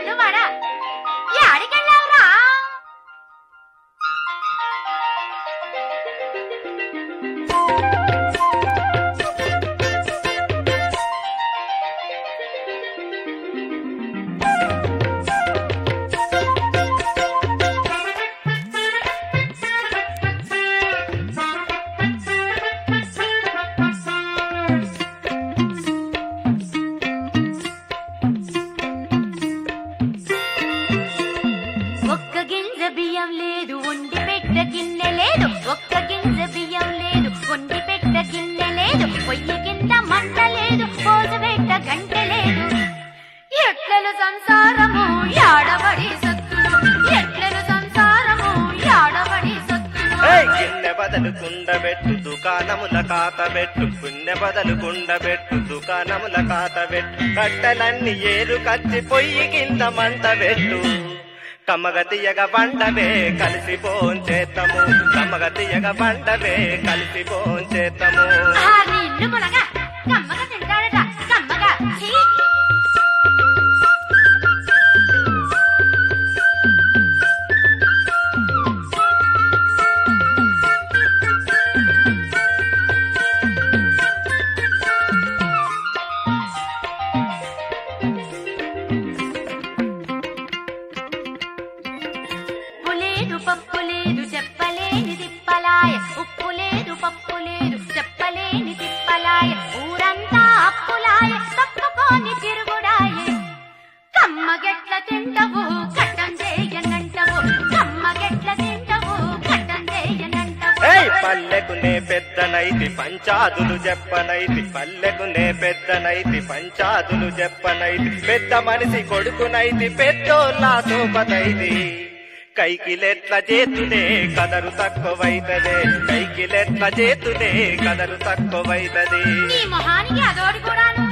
మొద్దువాడా యాడికెళ్ళావురా ఒక్క గింజ బియ్యం లేదు వండి పెట్ట గిన్నె లేదు ఒక్క గింజ బియ్యం లేదు వండి పెట్ట గిన్నె లేదు పొయ్యి కింద మంట లేదు పోజు పెట్ట గంట లేదు ఎట్లను సంసారము యాడబడి సత్తులు ఎట్లను సంసారము యాడబడి సత్తులు ఏయ్ గిన్నె బదలు కుండబెట్టు దుకాణముల కాతబెట్టు పుణ్య బదలు కుండబెట్టు దుకాణముల కాతబెట్టు కట్టెలన్నీ ఏరు కత్తి పొయ్యి కింద మంట పెట్టు కమ్మగ తీయగ బండవే కలిసి చేతము కమ్మగ తీయగ బండవే కలిసి చేతము ఆ నీళ్లు మునగ కమ్మగా తింటాడట కమ్మగా ఛీ! ఉప్పు లేదు పప్పు లేదు చెప్పలేని తిప్పలాయ ఉప్పు లేదు పప్పు లేదు చెప్పలేని తిప్పలాయ ఊరంతా అప్పులాయ తప్పుకోని తిరుగుడాయే కమ్మగెట్ల తింటవు కట్టం చేయనంటవు కమ్మగెట్ల తింటవు కట్టం చేయనంటవు ఏయ్ పల్లెకునే పెద్దనైతి పంచాదులు చెప్పనైతి పల్లెకునే పెద్దనైతి పంచాదులు చెప్పనైతి పెద్ద మనిషి కొడుకునైతి పెద్దోళ్ళ సోపతైతి కైకిలెట్ల చేతులే కదరు తక్కువైతదే కైకిలెట్ల చేతులే కదరు తక్కువైతది నీ మొహానికి అదోడి కూడాను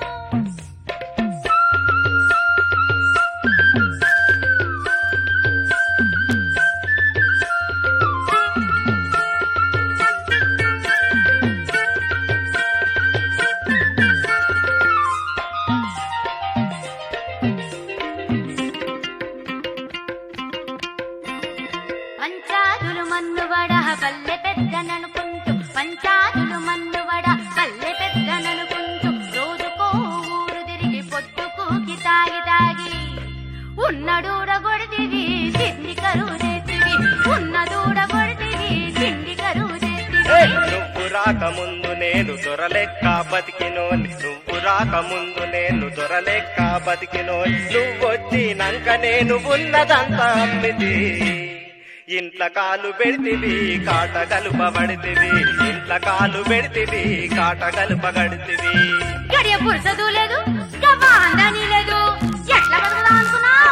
పంచాదులు మన్నువడ పల్లె పెద్దననుకుంటూ పంచాదులు మన్నువడ పల్లె పెద్దననుకుంటూ రోజుకో ఊరు తిరిగి పొట్టుకూకి తాగి తాగి ఉన్న దూడ కొడితివి తిండి కరువు చేతివి ఉన్న దూడ కొడితివి తిండి కరువు ఏయ్, చేతివి నువ్వు రాకముందు నేను దొరలెక్క బతికినోని నువ్వు రాకముందు నేను దొరలెక్క బతికినోని నువ్వొచ్చినాక నేను ఉన్నదంతా అమ్మితి ఇంట్ల కాలు పెడితివి కాట కలుపబడితివి ఇంట్ల కాలు పెడితివి కాట కలుపగడితివి గడియ పురుషదు లేదు గవాందని లేదు ఎట్లా బతుకుదాం అనుకున్నావు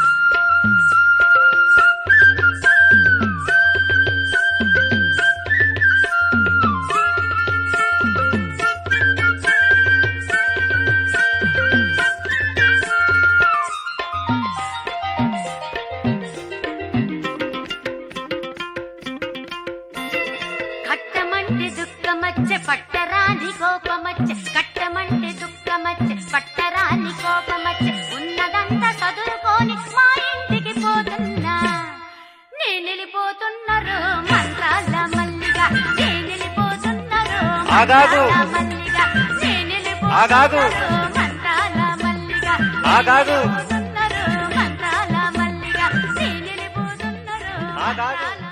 కట్టమంటే దుఃఖమచ్చే పట్టరాని కోపమచ్చే కట్టమంటే దుఃఖమచ్చే పట్టరాని కోపమచ్చే ఉన్నదంతా చదువుకొని మా ఇంటికి పోతున్నా నేను వెళ్ళిపోతున్నారు మంత్రాల మల్లిగా నేను వెళ్ళిపోతున్నారు ఆగాగు. మంత్రాల మల్లిగా నేను ఆగాగు. వెళ్ళిపోతున్నారు మంత్రాల మల్లిగా ఆగాగు. నేను వెళ్ళిపోతున్నారు మంత్రాల మల్లిగా నేను వెళ్ళిపోతున్నారు ఆగాగు. మంత్రాల